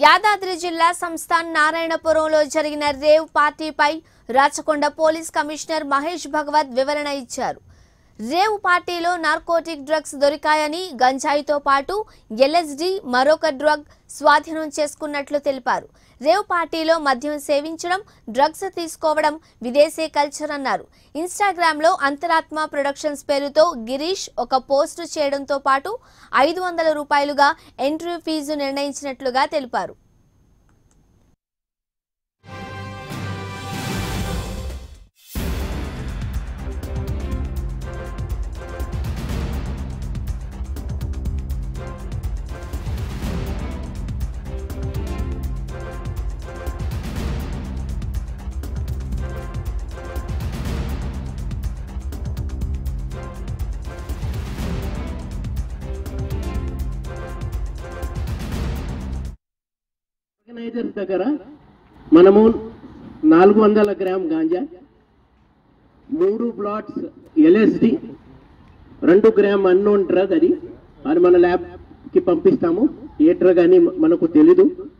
యాదాద్రి జిల్లా సంస్థాన్ నారాయణపురంలో జరిగిన రేవ్ పార్టీపై రాచకొండ పోలీస్ కమిషనర్ మహేష్ భగవత్ వివరణ ఇచ్చారు రేవ్ పార్టీలో నార్కోటిక్ డ్రగ్స్ దొరికాయని గంజాయితో పాటు ఎల్ఎస్డి మరొక డ్రగ్ స్వాధీనం చేసుకున్నట్లు తెలిపారు రేవ్ పార్టీలో మద్యం సేవించడం డ్రగ్స్ తీసుకోవడం విదేశీ కల్చర్ అన్నారు ఇన్స్టాగ్రామ్ లో అంతరాత్మ ప్రొడక్షన్స్ పేరుతో గిరీష్ ఒక పోస్టు చేయడంతో పాటు ఐదు వందల రూపాయలుగా ఎంట్రీ ఫీజు నిర్ణయించినట్లుగా తెలిపారు ఆర్గనైజర్స్ దగ్గర మనము నాలుగు వందల గ్రామ్ గాంజా మూడు బ్లాట్స్ ఎల్ఎస్డి రెండు గ్రామ్ అన్నోన్ డ్రగ్ అది అది మన ల్యాబ్కి పంపిస్తాము ఏ డ్రగ్ అని మనకు తెలీదు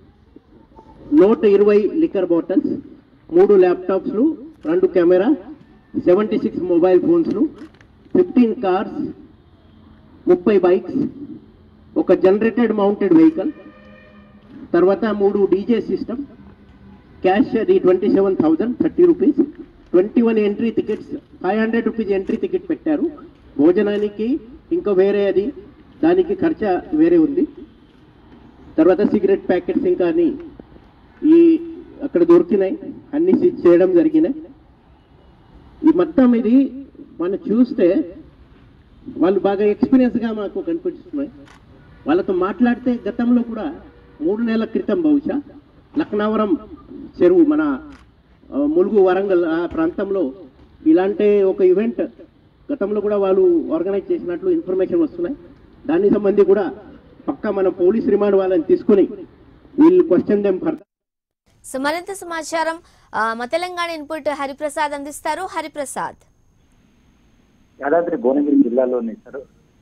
నూట ఇరవై లిక్కర్ బాటిల్స్ మూడు ల్యాప్టాప్స్లు రెండు కెమెరా సెవెంటీ సిక్స్ మొబైల్ ఫోన్స్లు ఫిఫ్టీన్ కార్స్ ముప్పై బైక్స్ ఒక జనరేటెడ్ మౌంటెడ్ వెహికల్ తర్వాత మూడు డీజే సిస్టమ్ క్యాష్ అది twenty seven thousand thirty rupees twenty one entry tickets five hundred rupees entry ticket పెట్టారు భోజనానికి ఇంకా వేరే అది దానికి ఖర్చు వేరే ఉంది తర్వాత సిగరెట్ ప్యాకెట్స్ ఇంకా అని ఈ అక్కడ దొరికినాయి అన్ని సీజ్ చేయడం జరిగినాయి ఈ మొత్తం ఇది మనం చూస్తే వాళ్ళు బాగా ఎక్స్పీరియన్స్గా మాకు కనిపిస్తున్నాయి వాళ్ళతో మాట్లాడితే గతంలో కూడా మూడు నెలల క్రితం బహుశా లక్నవరం చెరువు మన ఆ, ములుగు వరంగల్ ఆ ప్రాంతంలో ఇలాంటి ఒక ఈవెంట్ గతంలో కూడా వాళ్ళు ఆర్గనైజ్ చేసినట్లు ఇన్ఫర్మేషన్ వస్తున్నాయి దానికి సంబంధించి కూడా పక్కా మన పోలీస్ రిమాండ్ వాళ్ళని తీసుకొని వీళ్ళు క్వశ్చన్ దెమ్ ఫర్దర్ సో మరింత సమాచారం ఆ, మా తెలంగాణ ఇన్పుట్ హరిప్రసాద్ అందిస్తారు హరిప్రసాద్ యాదాద్రి భువనగిరి జిల్లాలోని సార్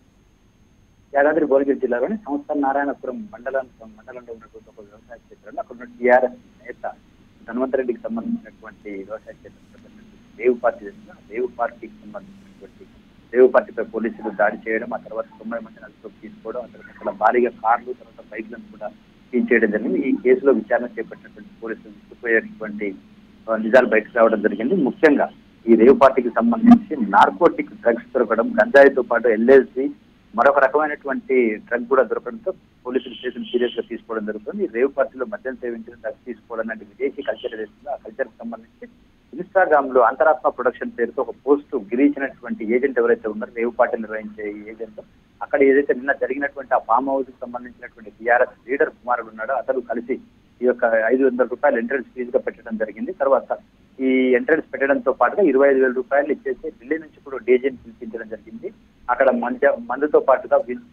యాదాద్రి భువనగిరి జిల్లాలోని సంస్థ నారాయణపురం మండలం మండలంలో ఉన్నటువంటి ఒక వ్యవసాయ క్షేత్రంలో అక్కడ ఉన్న టీఆర్ఎస్ నేత ధన్వంత్ రెడ్డికి సంబంధించినటువంటి వ్యవసాయ క్షేత్రం దేవు పార్టీ చేసిన దేవు పార్టీకి సంబంధించినటువంటి దేవు పార్టీపై పోలీసులు దాడి చేయడం ఆ తర్వాత తొంభై మందిని అదుపులోకి తీసుకోవడం ఆ తర్వాత అక్కడ భారీగా కార్లు తర్వాత బైక్లను కూడా సీజ్ చేయడం జరిగింది ఈ కేసులో విచారణ చేపట్టినటువంటి పోలీసులు విసిపోయేటువంటి ఆ, నిజాలు బయటకు రావడం జరిగింది ముఖ్యంగా ఈ రేవ్ పార్టీకి సంబంధించి నార్కోటిక్ డ్రగ్స్ దొరకడం గంజాయితో పాటు ఎల్ఎస్డి మరొక రకమైనటువంటి డ్రగ్ కూడా దొరకడంతో పోలీసులు కేసును సీరియస్ గా తీసుకోవడం జరుగుతుంది ఈ రేవ్ పార్టీలో మద్యం సేవించిన డ్రగ్స్ తీసుకోవడం లాంటి విదేశీ కల్చర్ ఏదైతుందో ఆ కల్చర్ కి సంబంధించి ఇన్స్టాగ్రామ్ లో అంతరాత్మ ప్రొడక్షన్ పేరుతో ఒక పోస్ట్ గిరీచినటువంటి ఏజెంట్ ఎవరైతే ఉన్నారో రేవ్ పార్టీ నిర్వహించే ఈ ఏజెంట్ అక్కడ ఏదైతే నిన్న జరిగినటువంటి ఆ ఫామ్ హౌస్ కి సంబంధించినటువంటి టీఆర్ఎస్ లీడర్ కుమారుడు ఉన్నాడో అతను కలిసి ఈ యొక్క ఐదు వందల రూపాయలు ఎంట్రన్స్ ఫీజు గా పెట్టడం జరిగింది తర్వాత ఈ ఎంట్రన్స్ పెట్టడంతో పాటుగా ఇరవై ఐదు వేల రూపాయలు ఇచ్చేసి ఢిల్లీ నుంచి కూడా డీజేని పిలిపించడం జరిగింది అక్కడ మంజ మందుతో పాటుగా విన్-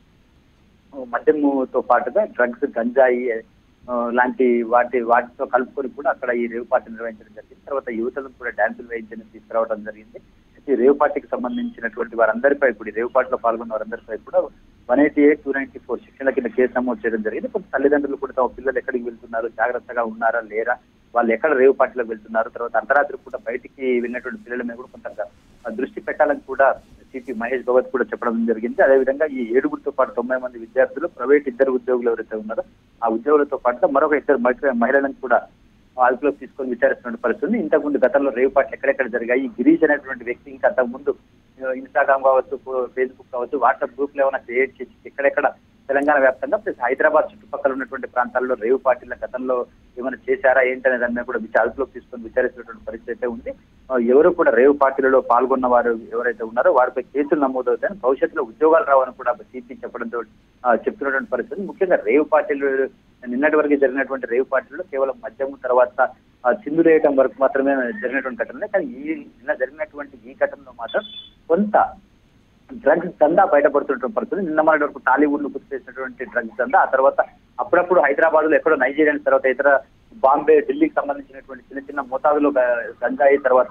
మద్యముతో పాటుగా డ్రగ్స్ గంజాయి ఆ, లాంటి వాటి వాటితో కలుపుకొని కూడా అక్కడ ఈ రేవ్ పార్టీ నిర్వహించడం జరిగింది తర్వాత యువతలను కూడా డాన్సులు వేయించడం తీసుకురావడం జరిగింది ఈ రేవ్ పార్టీకి సంబంధించినటువంటి వారందరిపై కూడా ఈ రేవ్ పార్టీలో పాల్గొన్న వారందరిపై కూడా one eighty eight two ninety four శిక్షణ కింద కేసు నమోదు చేయడం జరిగింది కొంత తల్లిదండ్రులు కూడా తమ పిల్లలు ఎక్కడికి వెళ్తున్నారు జాగ్రత్తగా ఉన్నారా లేరా వాళ్ళు ఎక్కడ రేవ్ పార్టీలోకి వెళ్తున్నారు తర్వాత అర్ధరాత్రి కూడా బయటికి వెళ్ళినటువంటి పిల్లల మీద కూడా కొంత దృష్టి పెట్టాలని కూడా సిపి మహేష్ భగవత్ కూడా చెప్పడం జరిగింది అదేవిధంగా ఈ ఏడుగురితో పాటు తొంభై మంది విద్యార్థులు ప్రైవేట్ ఇద్దరు ఉద్యోగులు ఎవరైతే ఉన్నారో ఆ ఉద్యోగులతో పాటుగా మరొక ఇద్దరు మహిళ- మహిళలను కూడా అదుపులోకి తీసుకొని విచారిస్తున్న పరిస్థితి ఉంది. ఇంతకుముందు గతంలో రేవు పాటలు ఎక్కడెక్కడ జరిగాయి ఈ గిరీష్ అనేటువంటి వ్యక్తి ఇంకా అంతకుముందు ఇన్స్టాగ్రామ్ కావచ్చు ఫేస్బుక్ కావచ్చు వాట్సాప్ గ్రూప్ ఏమైనా క్రియేట్ చేసి ఎక్కడెక్కడ తెలంగాణ వ్యాప్తంగా ప్లస్ హైదరాబాద్ చుట్టుపక్కల ఉన్నటువంటి ప్రాంతాల్లో రేవు పార్టీల గతంలో ఏమైనా చేశారా ఏంటనే దాని మీద కూడా విచార అదుపులోకి తీసుకొని విచారిస్తున్నటువంటి పరిస్థితి అయితే ఉంది ఆ, ఎవరు కూడా రేవు పార్టీలలో పాల్గొన్న వారు ఎవరైతే ఉన్నారో వారిపై కేసులు నమోదవుతాయని భవిష్యత్తులో ఉద్యోగాలు రావని కూడా సిపి చెప్పడంతో ఆ, చెప్తున్నటువంటి పరిస్థితి ముఖ్యంగా రేవు పార్టీలు నిన్నటి వరకు జరిగినటువంటి రేవు పార్టీలో కేవలం మద్యము తర్వాత ఆ, చిందులు వేయటం వరకు మాత్రమే జరిగినటువంటి ఘటన కానీ ఈ నిన్న జరిగినటువంటి ఈ ఘటనలో మాత్రం కొంత డ్రగ్స్ దందా బయటపడుతున్నటువంటి పరిస్థితి నిన్న మన వరకు టాలీవుడ్ ను గుర్తు చేసినటువంటి డ్రగ్స్ దందా ఆ తర్వాత అప్పుడప్పుడు హైదరాబాద్ లో ఎక్కడో నైజీరియా తర్వాత ఇతర బాంబే ఢిల్లీకి సంబంధించినటువంటి చిన్న చిన్న మోతాదులో గ- గంజాయి తర్వాత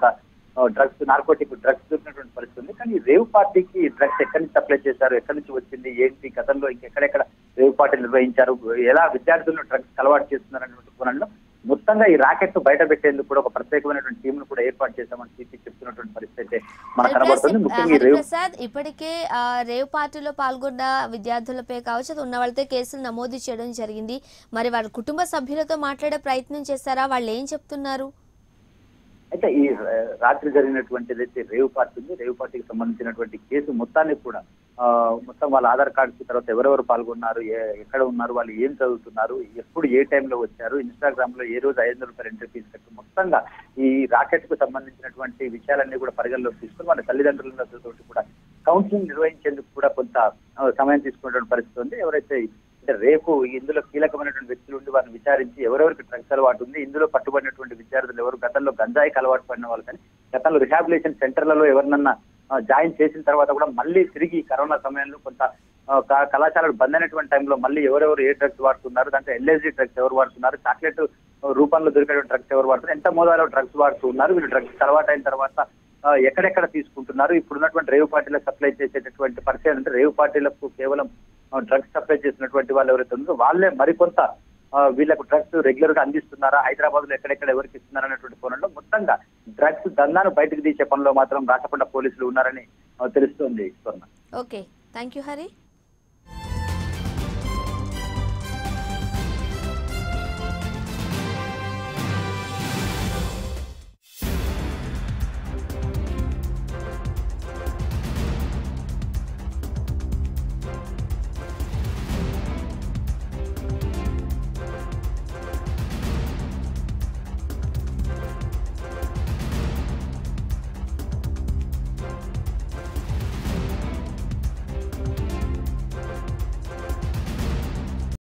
డ్రగ్స్ నార్కోటిక్ డ్రగ్స్ దొరికినటువంటి పరిస్థితి ఉంది కానీ ఈ రేవ్ పార్టీకి డ్రగ్స్ ఎక్కడి నుంచి సప్లై చేశారు ఎక్కడి నుంచి వచ్చింది ఏంటి గతంలో ఇంకెక్కడెక్కడ రేవ్ పార్టీలు నిర్వహించారు ఎలా విద్యార్థులను డ్రగ్స్ అలవాటు చేస్తున్నారు అనేటువంటి కోణంలో మొత్తంగా ఈ రాకెట్ బయట పెట్టేందుకు కూడా ఒక ప్రత్యేకమైనటువంటి టీం ను కూడా ఏర్పాటు చేశామని సిపి చెప్తున్నటువంటి పరిస్థితి అయితే మనకు కనబడుతుంది ముఖ్యంగా ఈ రేవ్ హరిప్రసాద్ ఇప్పటికే ఆ, రేవ్ పార్టీలో పాల్గొన్న విద్యార్థులపై కావచ్చు అది ఉన్న వాళ్ళతో కేసులు నమోదు చేయడం జరిగింది మరి వారి కుటుంబ సభ్యులతో మాట్లాడే ప్రయత్నం చేస్తారా వాళ్ళు ఏం చెప్తున్నారు అయితే ఈ రా- రాత్రి జరిగినటువంటి ఏదైతే రేవ్ పార్టీ ఉంది రేవ్ పార్టీకి సంబంధించినటువంటి కేసు మొత్తాన్ని కూడా ఆ, మొత్తం వాళ్ళ ఆధార్ కార్డ్స్ తర్వాత ఎవరెవరు పాల్గొన్నారు ఏ- ఎక్కడ ఉన్నారు వాళ్ళు ఏం చదువుతున్నారు ఎప్పుడు ఏ టైంలో వచ్చారు ఇన్స్టాగ్రామ్ లో ఏ రోజు ఐదు వందల రూపాయలు ఎంట్రీ ఫీజు కట్టు మొత్తంగా ఈ రాకెట్ కు సంబంధించినటువంటి విషయాలన్నీ కూడా పరిగణలోకి తీసుకుని వాళ్ళ తల్లిదండ్రులతో కూడా కౌన్సిలింగ్ నిర్వహించేందుకు కూడా కొంత ఆ, సమయం తీసుకున్నటువంటి పరిస్థితి ఉంది ఎవరైతే అంటే రేపు ఇందులో కీలకమైనటువంటి వ్యక్తులు ఉండి వారిని విచారించి ఎవరెవరికి డ్రగ్స్ అలవాటు ఉంది ఇందులో పట్టుబడినటువంటి విద్యార్థులు ఎవరు గతంలో గంజాయికి అలవాటు పడిన వాళ్ళు కానీ గతంలో రిహాబిలేషన్ సెంటర్లలో ఎవరినన్నా ఆ, జాయిన్ చేసిన తర్వాత కూడా మళ్ళీ తిరిగి కరోనా సమయంలో కొంత ఆ, క- కళాశాలలు బంద్ అయినటువంటి టైంలో మళ్ళీ ఎవరెవరు ఏ డ్రగ్స్ వాడుతున్నారు దాంట్లో ఎల్ఎస్డి డ్రగ్స్ ఎవరు వాడుతున్నారు చాక్లెట్ రూపంలో దొరికేటువంటి డ్రగ్స్ ఎవరు వాడుతున్నారు ఎంత మోదాలో డ్రగ్స్ వాడుతూ ఉన్నారు వీళ్ళు డ్రగ్స్ అలవాటు అయిన తర్వాత ఆ, ఎక్కడెక్కడ తీసుకుంటున్నారు ఇప్పుడు ఉన్నటువంటి రేవు పార్టీలకు సప్లై చేసేటటువంటి పరిచయం అంటే రేవు పార్టీలకు కేవలం డ్రగ్స్ సప్లై చేసినటువంటి వాళ్ళు ఎవరైతే ఉన్నారో వాళ్ళే మరికొంత ఆ, వీళ్ళకు డ్రగ్స్ రెగ్యులర్ గా అందిస్తున్నారా హైదరాబాద్ లో ఎక్కడెక్కడ ఎవరికి ఇస్తున్నారా అనేటువంటి కోణంలో మొత్తంగా డ్రగ్స్ దందాను బయటకు తీసే పనిలో మాత్రం రాచకొండ పోలీసులు ఉన్నారని ఆ, తెలుస్తోంది స్వర్ణ ఓకే థ్యాంక్ యూ హరి